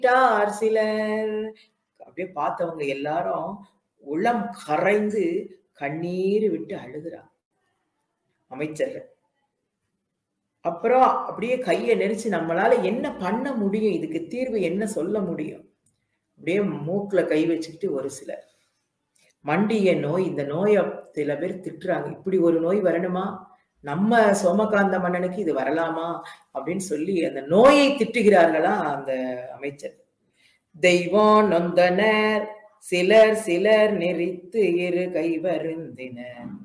விட்டார் சிலர் அப்படியே பார்த்தவங்க எல்லாரும் உளம் கரைந்து கண்ணீர் விட்டு அழுகிறார் அமைச்சர்கள் அப்புறம் அப்படியே கையை நெரிச்சு நம்மளால என்ன பண்ண முடியும் இதுக்கு தீர்வு என்ன சொல்ல முடியும் அப்படியே மூக்குல கை வச்சுக்கிட்டு ஒரு சிலர் மண்டிய நோய் இந்த நோயை சில பேர் திட்டுறாங்க இப்படி ஒரு நோய் வரணுமா நம்ம சோமகாந்த மன்னனுக்கு இது வரலாமா அப்படின்னு சொல்லி அந்த நோயை திட்டுகிறார்களா அந்த அமைச்சர் தெய்வம் நொந்தனர் சிலர் சிலர் நெறித்து இரு கைவருந்தினர்